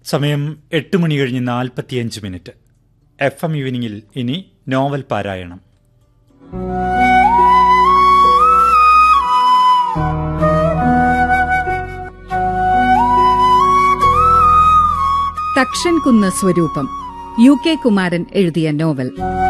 സമയം എട്ട് മണി കഴിഞ്ഞ് നാൽപ്പത്തിയഞ്ച് മിനിറ്റ് എഫ് എം ഈവനിങ്ങിൽ ഇനി നോവൽ പാരായണം തക്ഷൻ കുന്ന് സ്വരൂപം യു കെ കുമാരൻ എഴുതിയ നോവൽ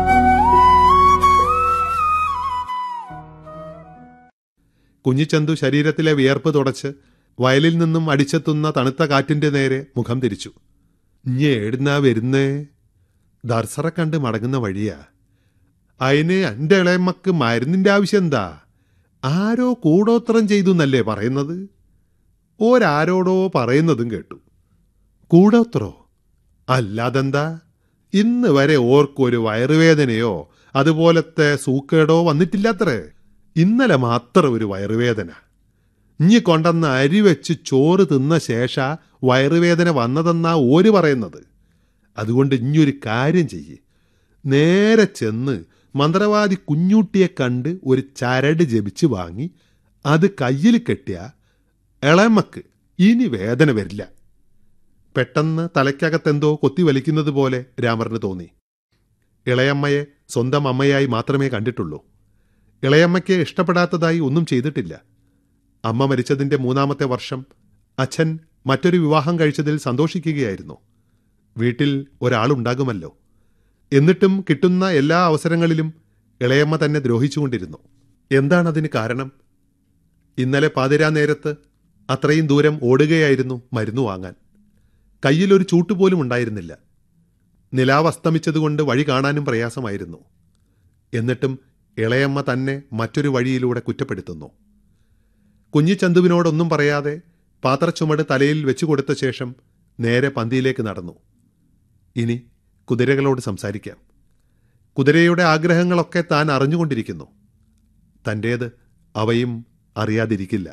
കുഞ്ഞിച്ചന്തു ശരീരത്തിലെ വിയർപ്പ് തുടച്ച് വയലിൽ നിന്നും അടിച്ചെത്തുന്ന തണുത്ത കാറ്റിന്റെ നേരെ മുഖം തിരിച്ചു ഇഞ്ഞ് ഏടുന്നാ വരുന്നേ ദർസറെ കണ്ട് മടങ്ങുന്ന വഴിയാ അതിന് എൻ്റെ ഇളയമ്മക്ക് മരുന്നിന്റെ ആവശ്യം എന്താ ആരോ കൂടോത്രം ചെയ്തു എന്നല്ലേ പറയുന്നത് ഓരാരോടോ പറയുന്നതും കേട്ടു കൂടോത്രോ അല്ലാതെന്താ ഇന്ന് വരെ ഓർക്കൊരു വയറുവേദനയോ അതുപോലത്തെ സൂക്കേടോ വന്നിട്ടില്ലാത്രേ ഇന്നലെ മാത്രം ഒരു വയറുവേദന ഇഞ്ഞി കൊണ്ടെന്ന അരി വെച്ച് ചോറ് തിന്ന ശേഷ വയറുവേദന വന്നതെന്നാ ഓര് പറയുന്നത് അതുകൊണ്ട് ഇഞ്ഞൊരു കാര്യം ചെയ്യ് നേരെ ചെന്ന് മന്ത്രവാദി കുഞ്ഞൂട്ടിയെ കണ്ട് ഒരു ചരട് ജപിച്ച് വാങ്ങി അത് കയ്യിൽ കെട്ടിയ ഇളമക്ക് ഇനി വേദന വരില്ല പെട്ടെന്ന് തലയ്ക്കകത്തെന്തോ കൊത്തി വലിക്കുന്നത് പോലെ രാമറിന് തോന്നി ഇളയമ്മയെ സ്വന്തം അമ്മയായി മാത്രമേ കണ്ടിട്ടുള്ളൂ ഇളയമ്മയ്ക്ക് ഇഷ്ടപ്പെടാത്തതായി ഒന്നും ചെയ്തിട്ടില്ല അമ്മ മരിച്ചതിന്റെ മൂന്നാമത്തെ വർഷം അച്ഛൻ മറ്റൊരു വിവാഹം കഴിച്ചതിൽ സന്തോഷിക്കുകയായിരുന്നു വീട്ടിൽ ഒരാളുണ്ടാകുമല്ലോ എന്നിട്ടും കിട്ടുന്ന എല്ലാ അവസരങ്ങളിലും ഇളയമ്മ തന്നെ ദ്രോഹിച്ചുകൊണ്ടിരുന്നു എന്താണതിന് കാരണം ഇന്നലെ പാതിരാ നേരത്ത് അത്രയും ദൂരം ഓടുകയായിരുന്നു മരുന്ന് വാങ്ങാൻ കയ്യിലൊരു ചൂട്ടുപോലും ഉണ്ടായിരുന്നില്ല നിലാവ് അസ്തമിച്ചതുകൊണ്ട് വഴി കാണാനും പ്രയാസമായിരുന്നു എന്നിട്ടും ഇളയമ്മ തന്നെ മറ്റൊരു വഴിയിലൂടെ കുറ്റപ്പെടുത്തുന്നു കുഞ്ഞിച്ചന്തുവിനോടൊന്നും പറയാതെ പാത്രച്ചുമട് തലയിൽ വെച്ചു കൊടുത്ത ശേഷം നേരെ പന്തിയിലേക്ക് നടന്നു ഇനി കുതിരകളോട് സംസാരിക്കാം കുതിരയുടെ ആഗ്രഹങ്ങളൊക്കെ താൻ അറിഞ്ഞുകൊണ്ടിരിക്കുന്നു തൻ്റേത് അവയും അറിയാതിരിക്കില്ല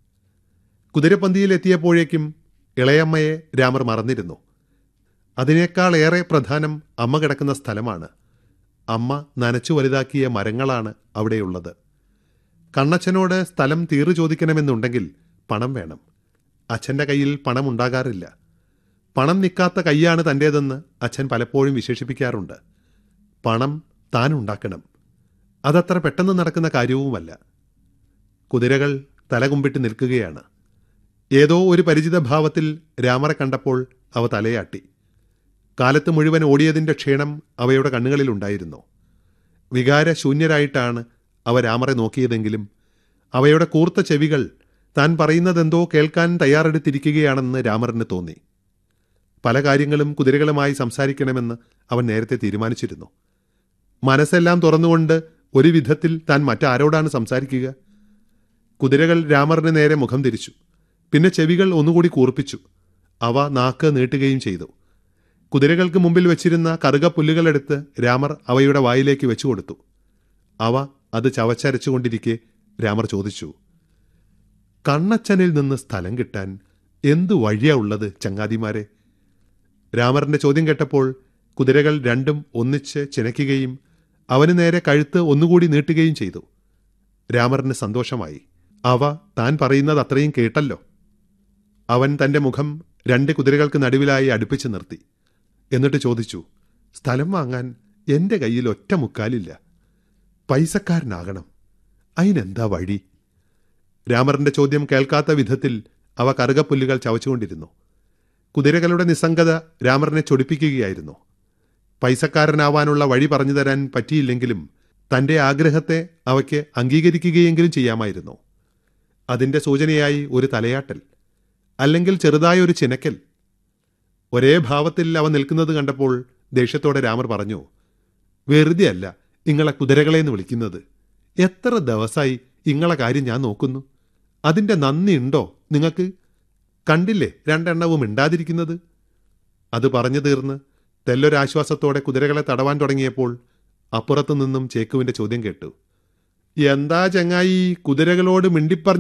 കുതിരപ്പന്തിയിലെത്തിയപ്പോഴേക്കും ഇളയമ്മയെ രാമർ മറന്നിരുന്നു അതിനേക്കാൾ ഏറെ പ്രധാനം അമ്മ കിടക്കുന്ന സ്ഥലമാണ് അമ്മ നനച്ചു വലുതാക്കിയ മരങ്ങളാണ് അവിടെയുള്ളത് കണ്ണച്ചനോട് സ്ഥലം തീറു ചോദിക്കണമെന്നുണ്ടെങ്കിൽ പണം വേണം അച്ഛൻ്റെ കയ്യിൽ പണം ഉണ്ടാകാറില്ല പണം നിൽക്കാത്ത കൈയാണ് തൻ്റേതെന്ന് അച്ഛൻ പലപ്പോഴും വിശേഷിപ്പിക്കാറുണ്ട് പണം താൻ ഉണ്ടാക്കണം അതത്ര പെട്ടെന്ന് നടക്കുന്ന കാര്യവുമല്ല കുതിരകൾ തലകുമ്പിട്ട് നിൽക്കുകയാണ് ഏതോ ഒരു പരിചിത ഭാവത്തിൽ രാമറെ കണ്ടപ്പോൾ അവ തലയാട്ടി കാലത്ത് മുഴുവൻ ഓടിയതിൻ്റെ ക്ഷീണം അവയുടെ കണ്ണുകളിലുണ്ടായിരുന്നു വികാരശൂന്യരായിട്ടാണ് അവ രാമറെ നോക്കിയതെങ്കിലും അവയുടെ കൂർത്ത ചെവികൾ താൻ പറയുന്നതെന്തോ കേൾക്കാൻ തയ്യാറെടുത്തിരിക്കുകയാണെന്ന് രാമറിന് തോന്നി പല കാര്യങ്ങളും കുതിരകളുമായി സംസാരിക്കണമെന്ന് അവൻ നേരത്തെ തീരുമാനിച്ചിരുന്നു മനസ്സെല്ലാം തുറന്നുകൊണ്ട് ഒരു വിധത്തിൽ താൻ മറ്റാരോടാണ് സംസാരിക്കുക കുതിരകൾ രാമറിന് നേരെ മുഖം തിരിച്ചു പിന്നെ ചെവികൾ ഒന്നുകൂടി കൂർപ്പിച്ചു അവ നാക്ക് നീട്ടുകയും ചെയ്തു കുതിരകൾക്ക് മുമ്പിൽ വെച്ചിരുന്ന കറുക പുല്ലുകളെടുത്ത് രാമർ അവയുടെ വായിലേക്ക് വെച്ചു കൊടുത്തു അവ അത് ചവച്ചരച്ചുകൊണ്ടിരിക്കെ രാമർ ചോദിച്ചു കണ്ണച്ചനിൽ നിന്ന് സ്ഥലം കിട്ടാൻ എന്തു വഴിയാ ഉള്ളത് ചങ്ങാതിമാരെ രാമറിന്റെ ചോദ്യം കേട്ടപ്പോൾ കുതിരകൾ രണ്ടും ഒന്നിച്ച് ചിനയ്ക്കുകയും അവന് നേരെ കഴുത്ത് ഒന്നുകൂടി നീട്ടുകയും ചെയ്തു രാമറിന് സന്തോഷമായി അവ താൻ പറയുന്നത് അത്രയും കേട്ടല്ലോ അവൻ തന്റെ മുഖം രണ്ട് കുതിരകൾക്ക് നടുവിലായി അടുപ്പിച്ച് നിർത്തി എന്നിട്ട് ചോദിച്ചു സ്ഥലം വാങ്ങാൻ എന്റെ കയ്യിൽ ഒറ്റ മുക്കാലില്ല പൈസക്കാരനാകണം അതിനെന്താ വഴി രാമറിന്റെ ചോദ്യം കേൾക്കാത്ത വിധത്തിൽ അവ കറുകപ്പുല്ലുകൾ ചവച്ചുകൊണ്ടിരുന്നു കുതിരകളുടെ നിസ്സംഗത രാമറിനെ ചൊടിപ്പിക്കുകയായിരുന്നു പൈസക്കാരനാവാനുള്ള വഴി പറഞ്ഞു തരാൻ പറ്റിയില്ലെങ്കിലും തന്റെ ആഗ്രഹത്തെ അവയ്ക്ക് അംഗീകരിക്കുകയെങ്കിലും ചെയ്യാമായിരുന്നു അതിന്റെ സൂചനയായി ഒരു തലയാട്ടൽ അല്ലെങ്കിൽ ചെറുതായ ഒരു ചിനക്കൽ ഒരേ ഭാവത്തിൽ അവ നിൽക്കുന്നത് കണ്ടപ്പോൾ ദേഷ്യത്തോടെ രാമർ പറഞ്ഞു വെറുതെ അല്ല ഇങ്ങളെ കുതിരകളെന്ന് വിളിക്കുന്നത് എത്ര ദിവസമായി ഇങ്ങളെ കാര്യം ഞാൻ നോക്കുന്നു അതിൻ്റെ നന്ദി ഉണ്ടോ നിങ്ങൾക്ക് കണ്ടില്ലേ രണ്ടെണ്ണവും മിണ്ടാതിരിക്കുന്നത് അത് പറഞ്ഞു തീർന്ന് തെല്ലൊരാശ്വാസത്തോടെ കുതിരകളെ തടവാൻ തുടങ്ങിയപ്പോൾ അപ്പുറത്തു നിന്നും ചേക്കുവിന്റെ ചോദ്യം കേട്ടു എന്താ ചങ്ങായി കുതിരകളോട് മിണ്ടിപ്പറഞ്ഞ്